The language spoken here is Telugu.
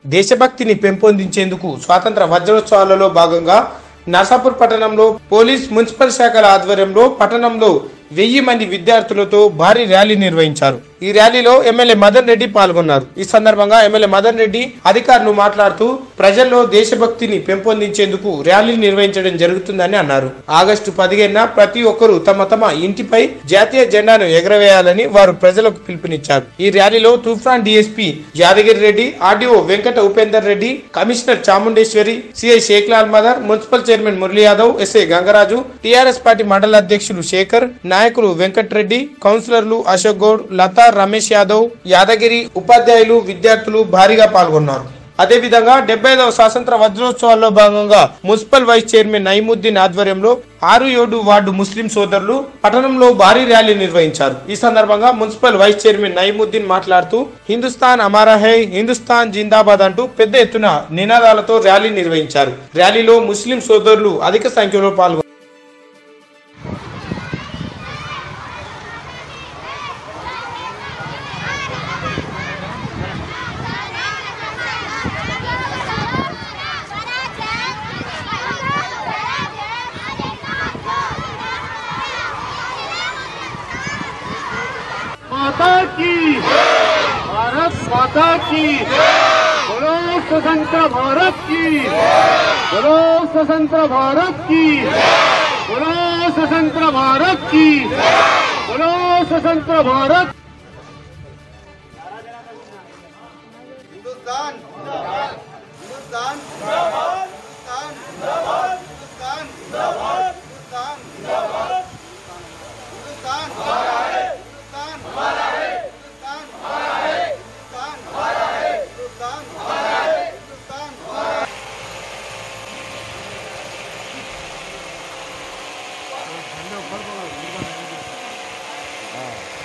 దేశభక్తిని పెంపొందించేందుకు స్వాతంత్ర వజ్రోత్సవాలలో భాగంగా నర్సాపూర్ పట్టణంలో పోలీస్ మున్సిపల్ శాఖల ఆధ్వర్యంలో పట్టణంలో వెయ్యి మంది విద్యార్థులతో భారీ ర్యాలీ నిర్వహించారు ఈ ర్యాలీలో ఎమ్మెల్యే మదన్ రెడ్డి పాల్గొన్నారు ఈ సందర్భంగా ఎమ్మెల్యే మదన్ రెడ్డి అధికారులు మాట్లాడుతూ ప్రజల్లో దేశభక్తిని పెంపొందించేందుకు ర్యాలీ నిర్వహించడం జరుగుతుందని అన్నారు ఆగస్టు పదిహేనున ప్రతి ఒక్కరూ తమ తమ ఇంటిపై జాతీయ జెండాను ఎగరవేయాలని వారు ప్రజలకు పిలుపునిచ్చారు ఈ ర్యాలీలో Toopran DSP Yadagiri Reddy RDO Venkata Upender Reddy commissioner Chamundeswari CI Sheklal Madar municipal chairman Murali Yadav SI Gangaraju TRS party మండల అధ్యక్షులు శేఖర్ నాయకులు వెంకట్రెడ్డి కౌన్సిలర్లు అశోక్ గౌడ్ లతా రమేష్ యాదవ్ యాదగిరి ఉపాధ్యాయులు విద్యార్థులు భారీగా పాల్గొన్నారు అదేవిధంగా డెబ్బై ఐదవ స్వాతంత్ర వజ్రోత్సవాల్లో భాగంగా మున్సిపల్ వైస్ చైర్మన్ నయీముద్దీన్ ఆధ్వర్యంలో ఆరు ఏడు వార్డు ముస్లిం సోదరులు పట్టణంలో భారీ ర్యాలీ నిర్వహించారు ఈ సందర్భంగా మున్సిపల్ వైస్ చైర్మన్ నయీముద్దీన్ మాట్లాడుతూ హిందుస్థాన్ అమారా హై హిందుస్థాన్ జిందాబాద్ అంటూ పెద్ద ఎత్తున నినాదాలతో ర్యాలీ నిర్వహించారు ర్యాలీలో ముస్లిం సోదరులు అధిక సంఖ్యలో పాల్గొన్నారు माता की भारत माता की बोलो स्वतंत्र भारत की बोलो स्वतंत्र भारत की बोलो स्वतंत्र भारत की बोलो स्वतंत्र भारत हिंदुस्तान हिंदुस्तान हिंदुस्तान हिंदुस्तान हिंदुस्तान हिंदुस्तान हिंदुस्तान हमारा है हिंदुस्तान हमारा है हिंदुस्तान हमारा है हिंदुस्तान हमारा है हिंदुस्तान हमारा है हिंदुस्तान हमारा हाँ